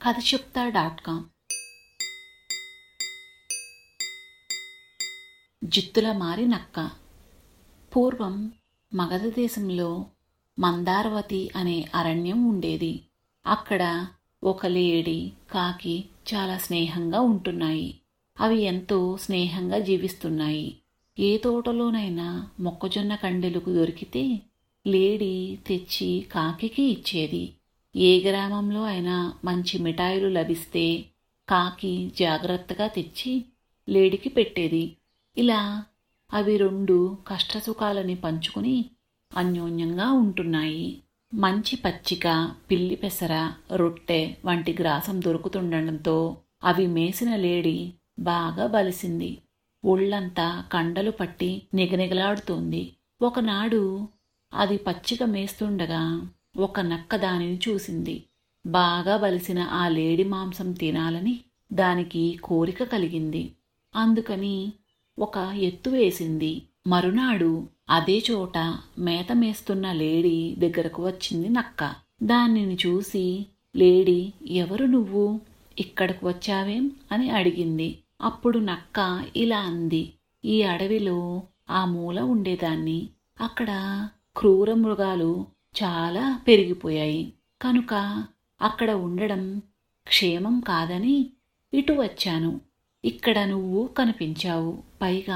కథ చెప్తా dot com జిత్తుల మారి నక్క పూర్వం మగధ దేశంలో మందారవతి అనే అరణ్యం ఉండేది అక్కడ ఒక లేడి కాకి చాలా స్నేహంగా ఉంటున్నాయి అవి ఎంతో స్నేహంగా జీవిస్తున్నాయి ఏ తోటలోనైనా మొక్కజొన్న కండెలకు దొరికితే లేడి తెచ్చి కాకికి ఇచ్చేది ఏ గ్రామంలో అయినా మంచి మిఠాయిలు లభిస్తే కాకి జాగ్రత్తగా తెచ్చి లేడికి పెట్టేది ఇలా అవి రెండు కష్టసుఖాలని పంచుకుని అన్యోన్యంగా ఉంటున్నాయి మంచి పచ్చిక పిల్లి పెసర రొట్టె వంటి గ్రాసం దొరుకుతుండటంతో అవి మేసిన లేడి బాగా బలిసింది ఒళ్ళంతా కండలు పట్టి నిగనిగలాడుతోంది ఒకనాడు అది పచ్చిక మేస్తుండగా ఒక నక్క దానిని చూసింది బాగా బలిసిన ఆ లేడి మాంసం తినాలని దానికి కోరిక కలిగింది అందుకని ఒక ఎత్తు వేసింది మరునాడు అదే చోట మేత మేస్తున్న లేడీ దగ్గరకు వచ్చింది నక్క దానిని చూసి లేడీ ఎవరు నువ్వు ఇక్కడకు వచ్చావేం అని అడిగింది అప్పుడు నక్క ఇలా అంది ఈ అడవిలో ఆ మూల ఉండేదాన్ని అక్కడ క్రూర మృగాలు చాలా పెరిగిపోయాయి కనుక అక్కడ ఉండడం క్షేమం కాదని ఇటు వచ్చాను ఇక్కడ నువ్వు కనిపించావు పైగా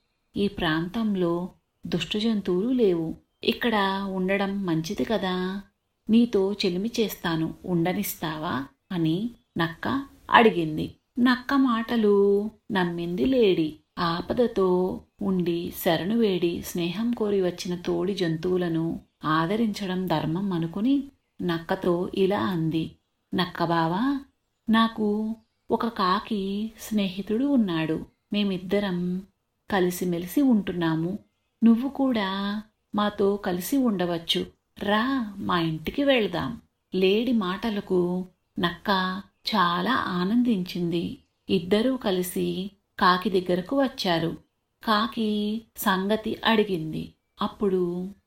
ఈ ప్రాంతంలో దుష్ట జంతువులు లేవు ఇక్కడ ఉండడం మంచిది కదా నీతో చెలిమి చేస్తాను ఉండనిస్తావా అని నక్క అడిగింది నక్క మాటలు నమ్మింది లేడి ఆపదతో ఉండి శరణు వేడి స్నేహం కోరి వచ్చిన తోడి జంతువులను ఆదరించడం ధర్మం అనుకుని నక్కతో ఇలా అంది నక్కబావా నాకు ఒక కాకి స్నేహితుడు ఉన్నాడు మేమిద్దరం కలిసిమెలిసి ఉంటున్నాము నువ్వు కూడా మాతో కలిసి ఉండవచ్చు రా మా ఇంటికి వెళ్దాం లేడి మాటలకు నక్క చాలా ఆనందించింది ఇద్దరూ కలిసి కాకి దగ్గరకు వచ్చారు కాకి సంగతి అడిగింది అప్పుడు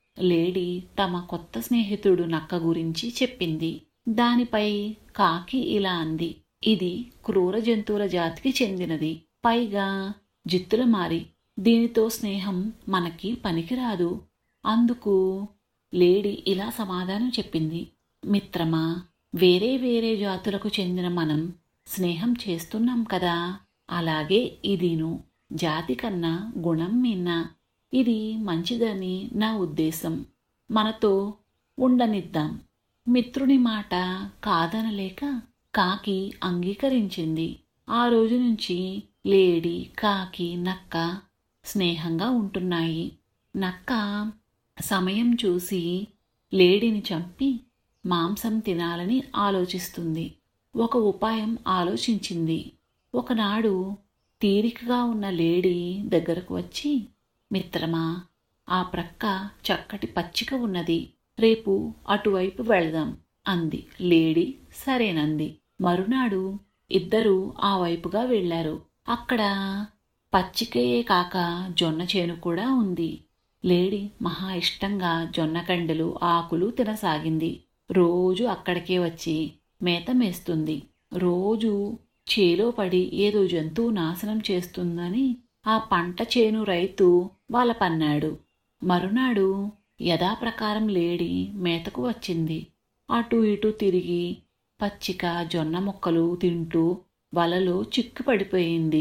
లేడీ తమ కొత్త స్నేహితుడు నక్క గురించి చెప్పింది దానిపై కాకి ఇలా అంది ఇది క్రూర జంతువుల జాతికి చెందినది పైగా జిత్తుల మారి దీనితో స్నేహం మనకి పనికిరాదు అందుకు లేడీ ఇలా సమాధానం చెప్పింది మిత్రమా వేరే వేరే జాతులకు చెందిన మనం స్నేహం చేస్తున్నాం కదా అలాగే ఇదిను జాతి కన్నా గుణం మిన్న ఇది మంచిదని నా ఉద్దేశం మనతో ఉండనిద్దాం మిత్రుని మాట కాదనలేక కాకి అంగీకరించింది ఆ రోజు నుంచి లేడి కాకి నక్క స్నేహంగా ఉంటున్నాయి నక్క సమయం చూసి లేడిని చంపి మాంసం తినాలని ఆలోచిస్తుంది ఒక ఉపాయం ఆలోచించింది ఒకనాడు తీరికగా ఉన్న లేడీ దగ్గరకు వచ్చి మిత్రమా ఆ ప్రక్క చక్కటి పచ్చిక ఉన్నది రేపు అటువైపు వెళదాం అంది లేడీ సరేనంది మరునాడు ఇద్దరూ ఆ వైపుగా వెళ్లారు అక్కడ పచ్చికయే కాక జొన్న చేను కూడా ఉంది లేడీ మహా ఇష్టంగా జొన్న కండెలు ఆకులు తినసాగింది రోజు అక్కడికే వచ్చి మేత మేస్తుంది రోజు చేలో పడి ఏదో జంతువు నాశనం చేస్తుందని ఆ పంట చేను రైతు పన్నాడు మరునాడు యథాప్రకారం లేడి మేతకు వచ్చింది అటు ఇటు తిరిగి పచ్చిక జొన్న మొక్కలు తింటూ వలలో చిక్కుపడిపోయింది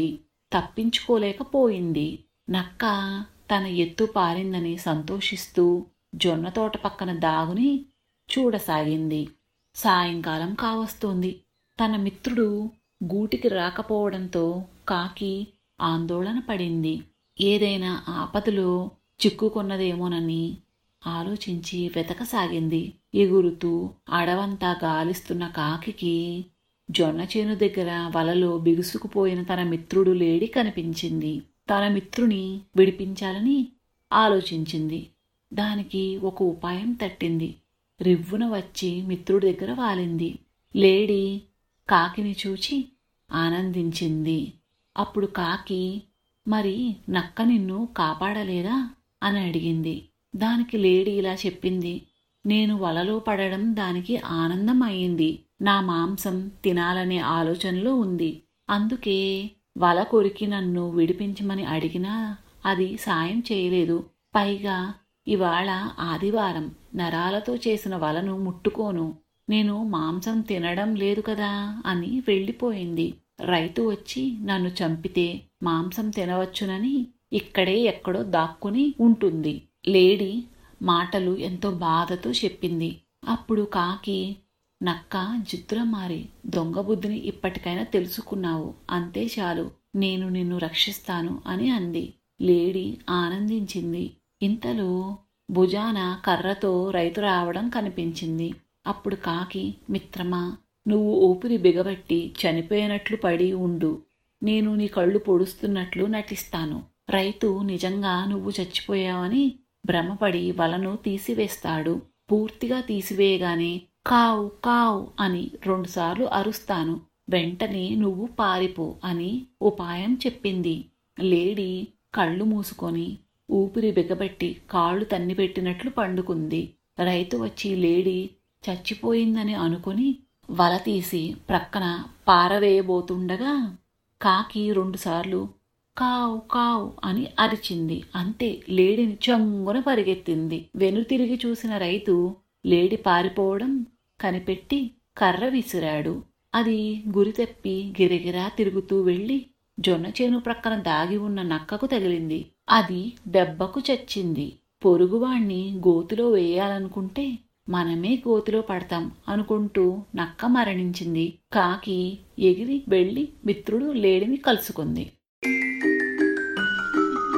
తప్పించుకోలేకపోయింది నక్క తన ఎత్తు పారిందని సంతోషిస్తూ జొన్న తోట పక్కన దాగుని చూడసాగింది సాయంకాలం కావస్తోంది తన మిత్రుడు గూటికి రాకపోవడంతో కాకి ఆందోళన పడింది ఏదైనా ఆపదలో చిక్కుకున్నదేమోనని ఆలోచించి వెతకసాగింది ఎగురుతూ అడవంతా గాలిస్తున్న కాకికి జొన్న చేను దగ్గర వలలో బిగుసుకుపోయిన తన మిత్రుడు లేడి కనిపించింది తన మిత్రుని విడిపించాలని ఆలోచించింది దానికి ఒక ఉపాయం తట్టింది రివ్వున వచ్చి మిత్రుడి దగ్గర వాలింది లేడీ కాకిని చూచి ఆనందించింది అప్పుడు కాకి మరి నక్క నిన్ను కాపాడలేదా అని అడిగింది దానికి లేడీ ఇలా చెప్పింది నేను వలలో పడడం దానికి ఆనందం అయింది నా మాంసం తినాలనే ఆలోచనలో ఉంది అందుకే వల కొరికి నన్ను విడిపించమని అడిగినా అది సాయం చేయలేదు పైగా ఇవాళ ఆదివారం నరాలతో చేసిన వలను ముట్టుకోను నేను మాంసం తినడం లేదు కదా అని వెళ్ళిపోయింది రైతు వచ్చి నన్ను చంపితే మాంసం తినవచ్చునని ఇక్కడే ఎక్కడో దాక్కుని ఉంటుంది లేడీ మాటలు ఎంతో బాధతో చెప్పింది అప్పుడు కాకి నక్క జిత్తుల మారి దొంగ బుద్ధిని ఇప్పటికైనా తెలుసుకున్నావు అంతే చాలు నేను నిన్ను రక్షిస్తాను అని అంది లేడీ ఆనందించింది ఇంతలో భుజాన కర్రతో రైతు రావడం కనిపించింది అప్పుడు కాకి మిత్రమా నువ్వు ఊపిరి బిగబట్టి చనిపోయినట్లు పడి ఉండు నేను నీ కళ్ళు పొడుస్తున్నట్లు నటిస్తాను రైతు నిజంగా నువ్వు చచ్చిపోయావని భ్రమపడి వలను తీసివేస్తాడు పూర్తిగా తీసివేయగానే కావు కావు అని రెండుసార్లు అరుస్తాను వెంటనే నువ్వు పారిపో అని ఉపాయం చెప్పింది లేడీ కళ్ళు మూసుకొని ఊపిరి బిగబట్టి కాళ్ళు తన్నిపెట్టినట్లు పండుకుంది రైతు వచ్చి లేడీ చచ్చిపోయిందని అనుకుని వల తీసి ప్రక్కన పారవేయబోతుండగా కాకి రెండుసార్లు కావు కావు అని అరిచింది అంతే లేడిని చంగున పరిగెత్తింది వెనుతిరిగి చూసిన రైతు లేడి పారిపోవడం కనిపెట్టి కర్ర విసిరాడు అది గురి తప్పి గిరగిరా తిరుగుతూ వెళ్లి జొన్న చేను ప్రక్కన దాగి ఉన్న నక్కకు తగిలింది అది దెబ్బకు చచ్చింది పొరుగువాణ్ణి గోతిలో వేయాలనుకుంటే మనమే గోతిలో పడతాం అనుకుంటూ నక్క మరణించింది కాకి ఎగిరి వెళ్లి మిత్రుడు లేడిని కలుసుకుంది